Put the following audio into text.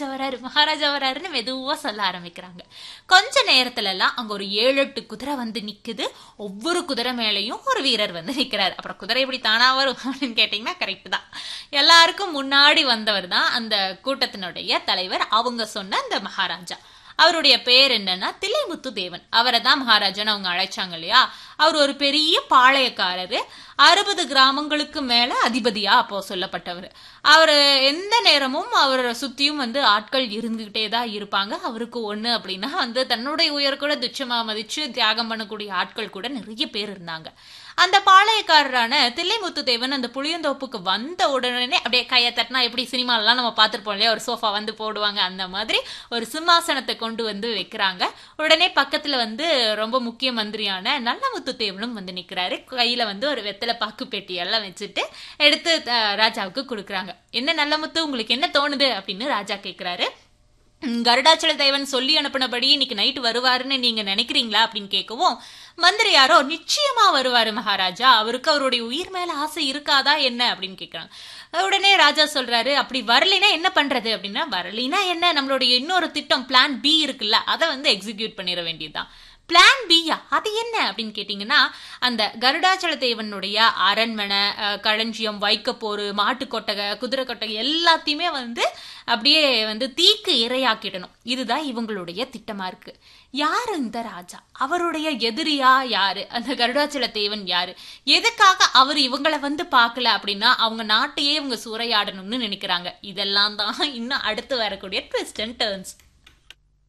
மகாராஜா வராரு மகாராஜா வராருன்னு மெதுவா சொல்ல ஆரம்பிக்கிறாங்க கொஞ்ச நேரத்துல எல்லாம் அங்க ஒரு ஏழு எட்டு குதிரை வந்து நிக்குது ஒவ்வொரு குதிரை மேலயும் ஒரு வீரர் வந்து நிக்கிறாரு அப்புறம் குதிரை எப்படி தானா வரும் அப்படின்னு கேட்டீங்கன்னா கரெக்ட் தான் எல்லாருக்கும் முன்னாடி வந்தவர் தான் அந்த கூட்டத்தினுடைய தலைவர் அவங்க சொன்ன அந்த மகாராஜா அவருடைய பேர் என்னன்னா தில்லைமுத்து தேவன் அவரை தான் மகாராஜன் அவங்க அழைச்சாங்க இல்லையா அவர் ஒரு பெரிய பாளையக்காரரு அறுபது கிராமங்களுக்கு மேல அதிபதியா அப்போ சொல்லப்பட்டவர் அவர் எந்த நேரமும் அவரை சுத்தியும் வந்து ஆட்கள் இருந்துகிட்டே தான் இருப்பாங்க அவருக்கு ஒண்ணு அப்படின்னா வந்து தன்னுடைய உயர் கூட துச்சமா மதிச்சு தியாகம் பண்ணக்கூடிய ஆட்கள் கூட நிறைய பேர் இருந்தாங்க அந்த பாளையக்காரரான தில்லைமுத்து தேவன் அந்த புளியந்தோப்புக்கு வந்த உடனே அப்படியே கையை தட்டினா எப்படி சினிமாலலாம் நம்ம பார்த்துருப்போம் இல்லையா ஒரு சோஃபா வந்து போடுவாங்க அந்த மாதிரி ஒரு சிம்மாசனத்தை கொண்டு வந்து வைக்கிறாங்க உடனே பக்கத்துல வந்து ரொம்ப முக்கிய மந்திரியான நல்லமுத்து தேவனும் வந்து நிக்கிறாரு கையில வந்து ஒரு வெத்தலை பாக்கு பெட்டி எல்லாம் வச்சுட்டு எடுத்து அஹ், ராஜாவுக்கு கொடுக்குறாங்க என்ன நல்லமுத்து உங்களுக்கு என்ன தோணுது அப்படின்னு ராஜா கேக்குறாரு "ம், கருடாச்சல தேவன் சொல்லி அனுப்பினபடி இன்னைக்கு நைட்டு வருவாருன்னு நீங்க நினைக்கிறீங்களா அப்படின்னு கேட்கவும் மந்திரியாரோ நிச்சயமா வருவாரு மகாராஜா அவருக்கு அவருடைய உயிர் மேல ஆசை இருக்காதா என்ன அப்படின்னு கேக்குறாங்க உடனே ராஜா சொல்றாரு அப்படி வரலைன்னா என்ன பண்றது அப்படின்னா வரலைன்னா என்ன நம்மளுடைய இன்னொரு திட்டம் பிளான் பி இருக்குல்ல அதை வந்து எக்ஸிக்யூட் பண்ணிட வேண்டியதுதான் பிளான் பியா அது என்ன அப்படின்னு கேட்டிங்கன்னா அந்த கருடாச்சல தேவனுடைய அரண்மனை அஹ், களஞ்சியம் வைக்கப்போரு மாட்டு கொட்டகை குதிரை கொட்டகை எல்லாத்தையுமே வந்து அப்படியே வந்து தீக்கு இரையாக்கிடணும் இதுதான் இவங்களுடைய திட்டமா இருக்கு யாரு இந்த ராஜா அவருடைய எதிரியா யாரு அந்த கருடாச்சல தேவன் யாரு எதுக்காக அவர் இவங்கள வந்து பார்க்கல அப்படின்னா அவங்க நாட்டையே இவங்க சூறையாடணும்னு நினைக்கிறாங்க இதெல்லாம் தான் இன்னும் அடுத்து வரக்கூடிய ட்விஸ்ட் அண்ட் டேர்ன்ஸ்